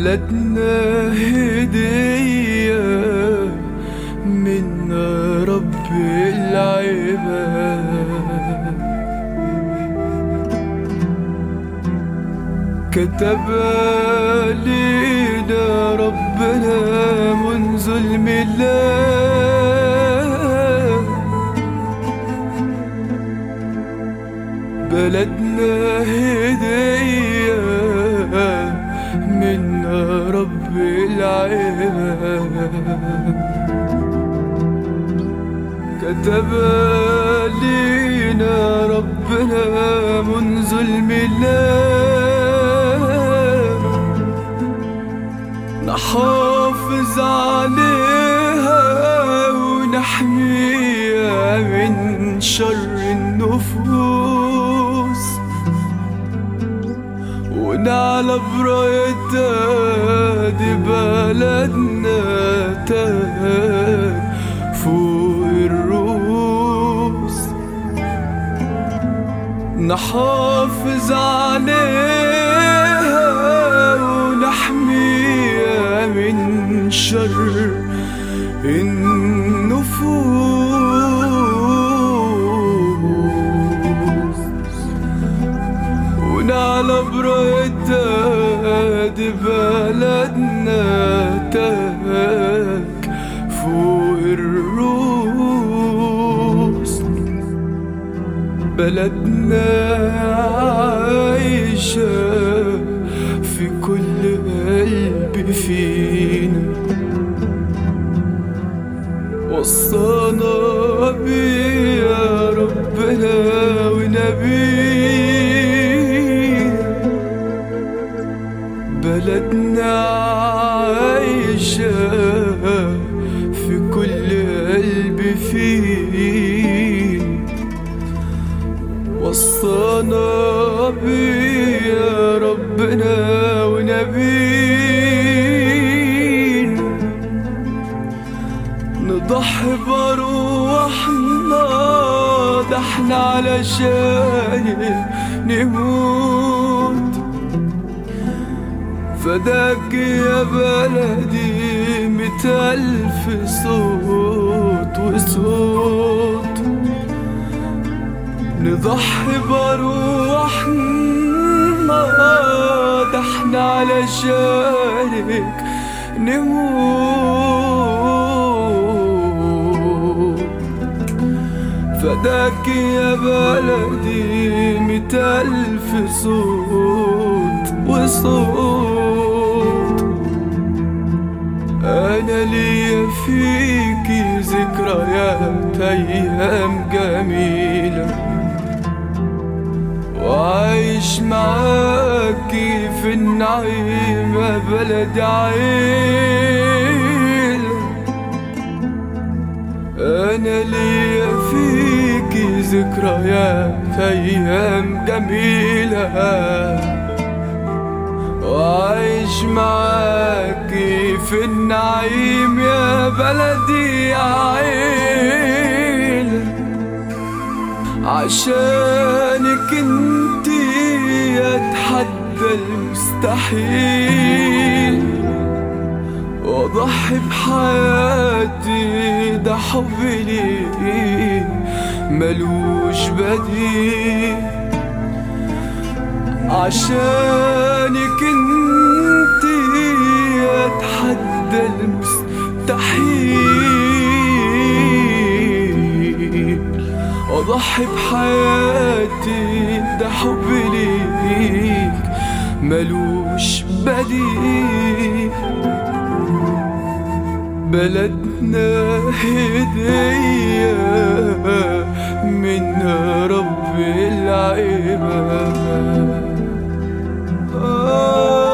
بلدنا هدية من رب العباد كتب لينا ربنا منذ الميلاد بلدنا هدية من رب العباد كتب لينا ربنا منذ الميلاد نحافظ عليها ونحميها من شر النفوس ونعلى برايتها دي بلدنا تاج فوق الروس نحافظ عليها ونحميها من شر النفوس ونعلى برايتها دي بلدنا تاج فوق الروس بلدنا عايشة في كل قلب فينا وصانا بيا ربنا ونبينا بلدنا عايشة في كل قلب فينا وصانا بيا ربنا ونبينا نضحي بروحنا ده احنا علشان نموت فداك يا بلدي مئة ألف صوت وصوت نضحي بروحنا ده احنا علشانك نموت فداك يا بلدي مئة ألف صوت وصوت أنا ليا فيكي ذكريات أيام جميلة وعايش معاكي في النعيم يا بلد عيلة أنا ليا فيكي ذكريات أيام جميلة وعايش معاكي في النعيم يا بلدي عيلة عشانك انتي اتحدى المستحيل واضحي بحياتي ده حبي ليك ملوش بديل عشانك انتي اتحدى المستحيل واضحي بحياتي ده حبي ليك ملوش بديل بلدنا هدية من رب العباد آه